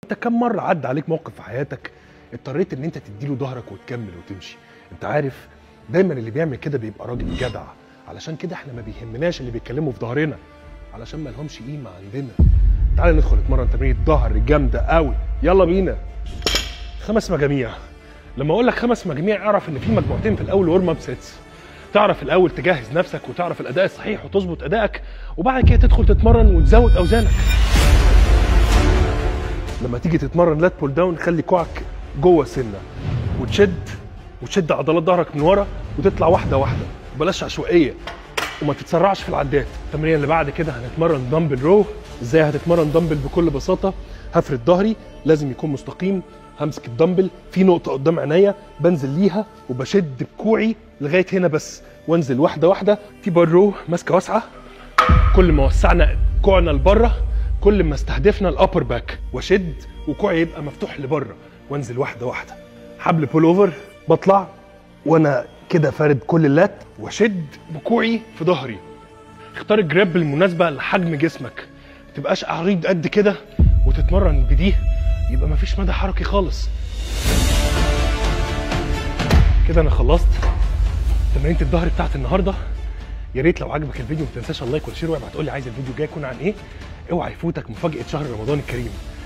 انت كم مره عدى عليك موقف في حياتك اضطريت ان انت تديله ظهرك وتكمل وتمشي انت عارف دايما اللي بيعمل كده بيبقى راجل جدع علشان كده احنا ما بيهمناش اللي بيتكلموا في ظهرنا علشان ما لهمش قيمه عندنا تعالى ندخل نتمرن تمرين ظهر جامده قوي يلا بينا خمس مجاميع لما اقول لك خمس مجاميع اعرف ان في مجموعتين في الاول ورم اب سيتس تعرف الاول تجهز نفسك وتعرف الاداء الصحيح وتظبط ادائك وبعد كده تدخل تتمرن وتزود اوزانك لما تيجي تتمرن لات بول داون خلي كوعك جوه سنه وتشد وتشد عضلات ظهرك من ورا وتطلع واحده واحده بلاش عشوائيه وما تتسرعش في العدات التمرين اللي بعد كده هنتمرن دمبل رو ازاي هتتمرن دمبل بكل بساطه هفرد ظهري لازم يكون مستقيم همسك الدمبل في نقطه قدام عينيا بنزل ليها وبشد بكوعي لغايه هنا بس وانزل واحده واحده في بار رو ماسكه واسعه كل ما وسعنا كوعنا لبره كل ما استهدفنا الابر باك واشد وكوعي يبقى مفتوح لبره وانزل واحده واحده حبل بول اوفر بطلع وانا كده فارد كل اللات واشد بكوعي في ظهري اختار الجراب المناسبه لحجم جسمك ما تبقاش عريض قد كده وتتمرن بدي يبقى مفيش مدى حركي خالص كده انا خلصت تمرينة الظهر بتاعت النهارده يا ريت لو عجبك الفيديو ما تنساش اللايك والشير وابعت تقول لي عايز الفيديو الجاي يكون عن ايه اوعى يفوتك مفاجاه شهر رمضان الكريم